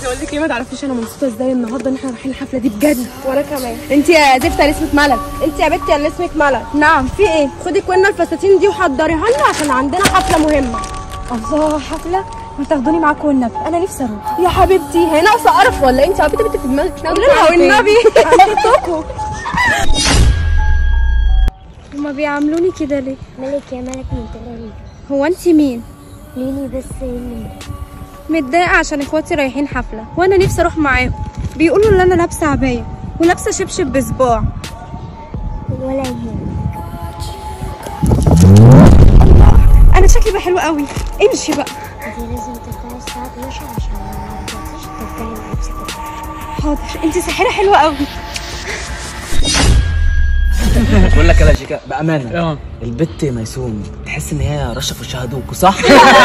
اقول لك ايه ما تعرفيش انا مبسوطه ازاي النهارده ان احنا رايحين الحفله دي بجد وانا كمان انت يا زفت اللي اسمك ملك انت يا بنتي اللي اسمك ملك نعم في ايه خدي كوينا الفساتين دي وحضريها لنا عشان عندنا حفله مهمه الله حفله ما تاخدوني معاكم والنبي انا نفسي اروح يا حبيبتي هي ناقصه قرف ولا إيه؟ انت عبيطه بنت في دماغك قولي لها والنبي هنحطكوا هما بيعاملوني كده ليه ملك يا ملك من تلالي هو انت مين ليلي بس اللي متضايقه عشان اخواتي رايحين حفله وانا نفسي اروح معاهم بيقولوا ان انا لابسه عبايه ولابسه شبشب بصباع ولا يهمك انا شكلي بقى حلو قوي امشي بقى انت لازم ترجعي الساعة 12 عشان ما تقدريش ترجعي لنفسك حاضر انت ساحره حلوه قوي بقول لك يا شيكا بامانه البت ميسون تحس ان هي رشه في وشها دوكو صح؟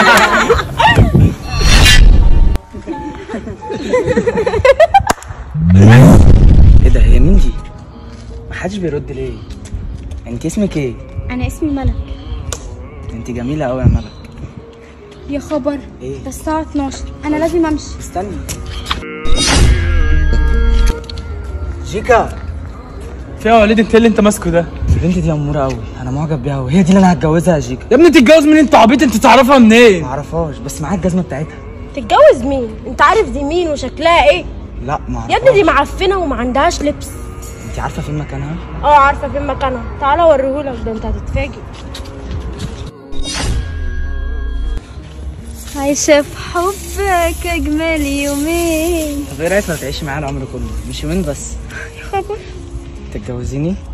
ايه ده هي مين دي؟ محدش بيرد ليه؟ انت اسمك ايه؟ انا اسمي ملك انت جميله قوي يا ملك يا خبر ايه؟ ده الساعه 12 انا لازم امشي استني شيكا فيها وليد انت اللي انت ماسكه ده البنت دي اموره قوي انا معجب بيها قوي هي دي اللي انا هتجوزها يا شيكا يا ابني تتجوز مين انت عبيط انت تعرفها منين معرفهاش بس معاك الجزمه بتاعتها تتجوز مين انت عارف دي مين وشكلها ايه لا يا معرفهاش ابني دي معفنه وما عندهاش لبس انت عارفه فين مكانها؟ اه عارفه فين مكانها تعالى اوريهولك ده انت هتتفاجئ عايشه في حبك اجمل يومين طب ايه رايك لو تعيشي معايا العمر كله مش يومين بس يا خبر تتجوزيني